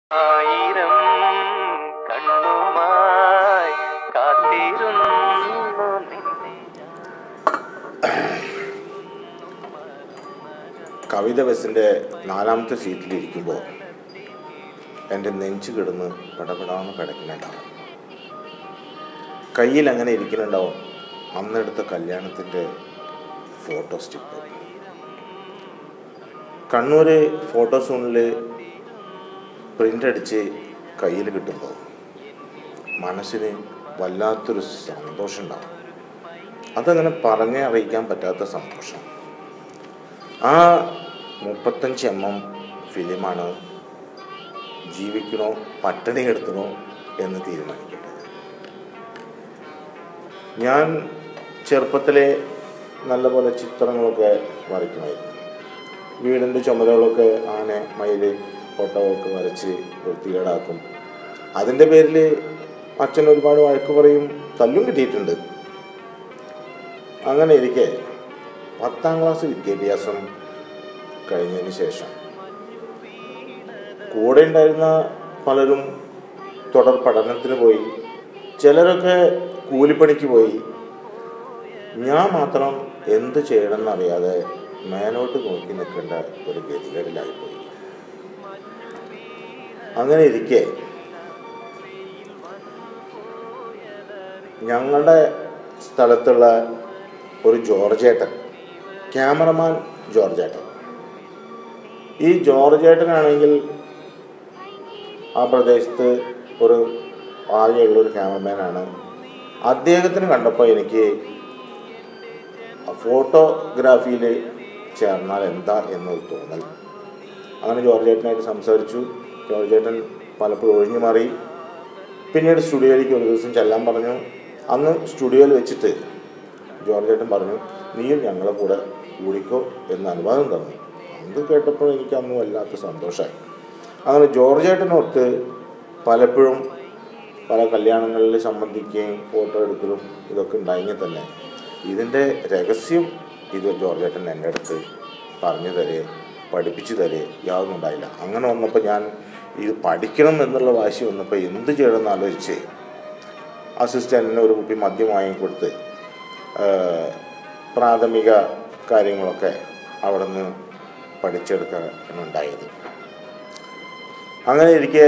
ആയിരം കണ്ണുമായി കാത്തിരുന്നു നിന്നെ കവിത ബസ്സിൻ്റെ നാലാമത്തെ സീറ്റിലിരിക്കുമ്പോൾ എൻ്റെ നെഞ്ച് കിടന്ന് പടപടാന്ന് കിടക്കുന്നുണ്ടാവും കയ്യിൽ അങ്ങനെ ഇരിക്കുന്നുണ്ടാവും അന്നെടുത്ത കല്യാണത്തിൻ്റെ ഫോട്ടോ സ്റ്റിപ്പ് കണ്ണൂർ ഫോട്ടോ സോണിൽ പ്രിൻ്റ് അടിച്ച് കയ്യിൽ കിട്ടുമ്പോൾ മനസ്സിന് വല്ലാത്തൊരു സന്തോഷം ഉണ്ടാവും അതങ്ങനെ പറഞ്ഞ് അറിയിക്കാൻ പറ്റാത്ത സന്തോഷം ആ മുപ്പത്തഞ്ച് എം എം ഫിലിമാണ് ജീവിക്കണോ പട്ടിണി എടുക്കണോ എന്ന് തീരുമാനിക്കേണ്ടത് ഞാൻ ചെറുപ്പത്തിലെ നല്ലപോലെ ചിത്രങ്ങളൊക്കെ വരയ്ക്കുമായിരുന്നു വീടിൻ്റെ ചുമരുകളൊക്കെ ആന മയിൽ ഫോട്ടോയൊക്കെ വരച്ച് വൃത്തികേടാക്കും അതിൻ്റെ പേരിൽ അച്ഛൻ ഒരുപാട് വഴക്ക് പറയും തല്ലും കിട്ടിയിട്ടുണ്ട് അങ്ങനെ ഇരിക്കെ പത്താം ക്ലാസ് വിദ്യാഭ്യാസം കഴിഞ്ഞതിന് ശേഷം കൂടെ ഉണ്ടായിരുന്ന പലരും തുടർ പഠനത്തിന് പോയി ചിലരൊക്കെ കൂലിപ്പണിക്ക് പോയി ഞാൻ മാത്രം എന്ത് ചെയ്യണമെന്നറിയാതെ മേലോട്ട് നോക്കി നിൽക്കേണ്ട ഒരു ഗതികേടിലായിപ്പോയി അങ്ങനെ ഇരിക്കെ ഞങ്ങളുടെ സ്ഥലത്തുള്ള ഒരു ജോർജേട്ടൻ ക്യാമറമാൻ ജോർജേട്ടൻ ഈ ജോർജേട്ടനാണെങ്കിൽ ആ പ്രദേശത്ത് ഒരു ആകെയുള്ള ഒരു ക്യാമറമാനാണ് അദ്ദേഹത്തിന് കണ്ടപ്പോൾ എനിക്ക് ഫോട്ടോഗ്രാഫിയിൽ ചേർന്നാൽ എന്താ എന്നൊരു തോന്നൽ അങ്ങനെ ജോർജേട്ടനായിട്ട് സംസാരിച്ചു ജോർജേട്ടൻ പലപ്പോഴും ഒഴിഞ്ഞു മാറി പിന്നീട് സ്റ്റുഡിയോയിലേക്ക് ഒരു ദിവസം ചെല്ലാൻ പറഞ്ഞു അന്ന് സ്റ്റുഡിയോയിൽ വെച്ചിട്ട് ജോർജേട്ടൻ പറഞ്ഞു നീയും ഞങ്ങളെ കൂടെ കൂടിക്കോ എന്ന് അനുവാദം തന്നു അത് കേട്ടപ്പോൾ എനിക്ക് അന്ന് വല്ലാത്ത സന്തോഷമായി അങ്ങനെ ജോർജേട്ടനോർത്ത് പലപ്പോഴും പല കല്യാണങ്ങളിൽ സംബന്ധിക്കുകയും ഫോട്ടോ എടുക്കലും ഇതൊക്കെ ഉണ്ടായെങ്കിൽ തന്നെ ഇതിൻ്റെ രഹസ്യം ഇത് ജോർജേട്ടൻ എൻ്റെ അടുത്ത് പറഞ്ഞു തരേ പഠിപ്പിച്ചു തരേ യാതൊന്നും ഉണ്ടായില്ല അങ്ങനെ വന്നപ്പോൾ ഞാൻ ഇത് പഠിക്കണം എന്നുള്ള വാശി വന്നപ്പോൾ എന്ത് ചെയ്യണമെന്ന് ആലോചിച്ച് അസിസ്റ്റൻറ്റിന് ഒരു കുപ്പി മദ്യം വാങ്ങിക്കൊടുത്ത് ഏഹ്, പ്രാഥമിക കാര്യങ്ങളൊക്കെ അവിടെ നിന്ന് പഠിച്ചെടുക്കാണ് ഉണ്ടായത് അങ്ങനെ ഇരിക്കെ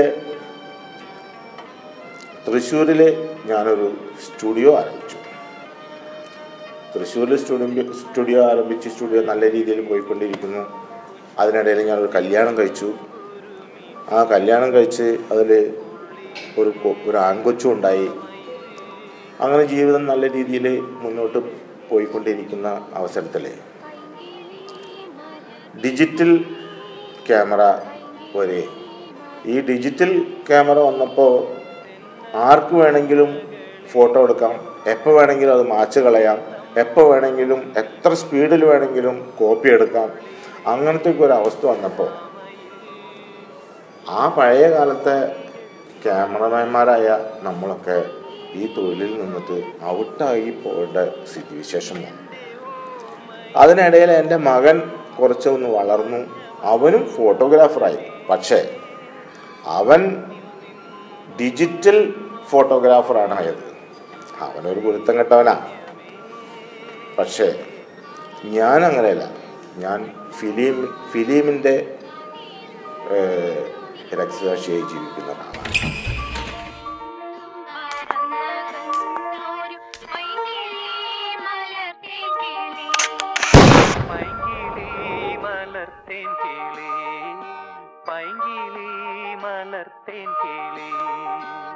തൃശ്ശൂരിൽ ഞാനൊരു സ്റ്റുഡിയോ ആരംഭിച്ചു തൃശ്ശൂരിൽ സ്റ്റുഡിയോ സ്റ്റുഡിയോ ആരംഭിച്ച് സ്റ്റുഡിയോ നല്ല രീതിയിൽ പോയിക്കൊണ്ടിരിക്കുന്നു അതിനിടയിൽ ഞാനൊരു കല്യാണം കഴിച്ചു ആ കല്യാണം കഴിച്ച് അതിൽ ഒരു കൊ- ഒരു ആൺകൊച്ചും ഉണ്ടായി അങ്ങനെ ജീവിതം നല്ല രീതിയിൽ മുന്നോട്ട് പോയിക്കൊണ്ടിരിക്കുന്ന അവസരത്തിൽ ഡിജിറ്റൽ ക്യാമറ വരെ ഈ ഡിജിറ്റൽ ക്യാമറ വന്നപ്പോൾ ആർക്ക് വേണമെങ്കിലും ഫോട്ടോ എടുക്കാം എപ്പോൾ വേണമെങ്കിലും അത് മാച്ച് കളയാം എപ്പോൾ വേണമെങ്കിലും എത്ര സ്പീഡിൽ വേണമെങ്കിലും കോപ്പി എടുക്കാം അങ്ങനത്തെ ഒരു അവസ്ഥ വന്നപ്പോൾ ആ പഴയ കാലത്തെ ക്യാമറമാന്മാരായ നമ്മളൊക്കെ ഈ തൊഴിലിൽ നിന്നിട്ട് ഔട്ടായി പോകേണ്ട സ്ഥിതിവിശേഷം വന്നു അതിനിടയിൽ എൻ്റെ മകൻ കുറച്ചൊന്ന് വളർന്നു അവനും ഫോട്ടോഗ്രാഫറായി പക്ഷേ അവൻ ഡിജിറ്റൽ ഫോട്ടോഗ്രാഫറാണ് ആയത് അവനൊരു ഗുരുത്തം കെട്ടവനാ പക്ഷേ ഞാൻ അങ്ങനെയല്ല ഞാൻ ഫിലിം ഫിലിമിൻ്റെ രക്തസാക്ഷിയായി ജീവിക്കുന്ന ഒരാളാണ് പൈങ്കിളി മലർത്തേൻ കിളി പൈങ്കിളി മലർത്തേൻ കിളി